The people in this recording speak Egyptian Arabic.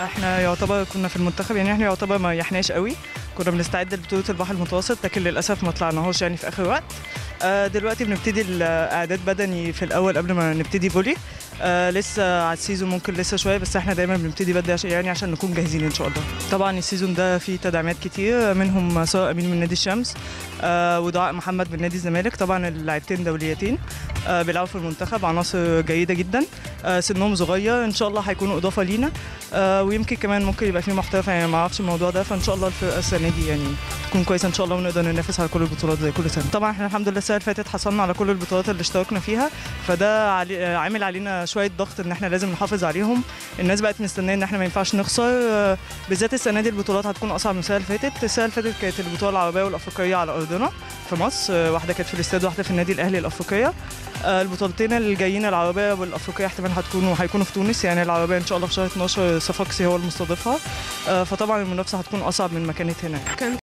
احنا يعتبر كنا في المنتخب يعني احنا يعتبر ما ريحناش قوي كنا بنستعد لبطوله البحر المتوسط لكن للاسف ما طلعناهاش يعني في اخر وقت آه دلوقتي بنبتدي الاعداد بدني في الاول قبل ما نبتدي فولي آه لسه على السيزون ممكن لسه شويه بس احنا دايما بنبتدي بدري عشان يعني عشان نكون جاهزين ان شاء الله طبعا السيزون ده فيه تدعيمات كتير منهم ساره امين من نادي الشمس آه ودعاء محمد من نادي الزمالك طبعا اللاعبتين دوليتين آه بيلعبوا في المنتخب عناصر جيده جدا آه سنهم صغير ان شاء الله هيكونوا اضافه لينا آه ويمكن كمان ممكن يبقى في محترف يعني ما اعرفش الموضوع ده فان شاء الله الفرقه السنه دي يعني تكون كويسه ان شاء الله ونقدر ننافس على كل البطولات زي كل سنه طبعا احنا الحمد لله السنه اللي فاتت حصلنا على كل البطولات اللي اشتركنا فيها فده علي عامل علينا شويه ضغط ان احنا لازم نحافظ عليهم الناس بقت مستنيه ان احنا ما ينفعش نخسر آه بالذات السنه دي البطولات هتكون اصعب من السنه اللي فاتت السنه اللي فاتت كانت البطوله العربيه والافريقيه على ارضنا في مصر آه واحده كانت في الاستاد واحده في النادي الاهلي الافريقيه آه البطولتين اللي جايين العربيه والافريقيه احتمال هتكونوا هيكونوا في تونس يعني العربيه ان شاء الله في شهر 12 صفاقسي هو المستضيفها آه فطبعا المنافسه هتكون اصعب من ما كانت هناك كان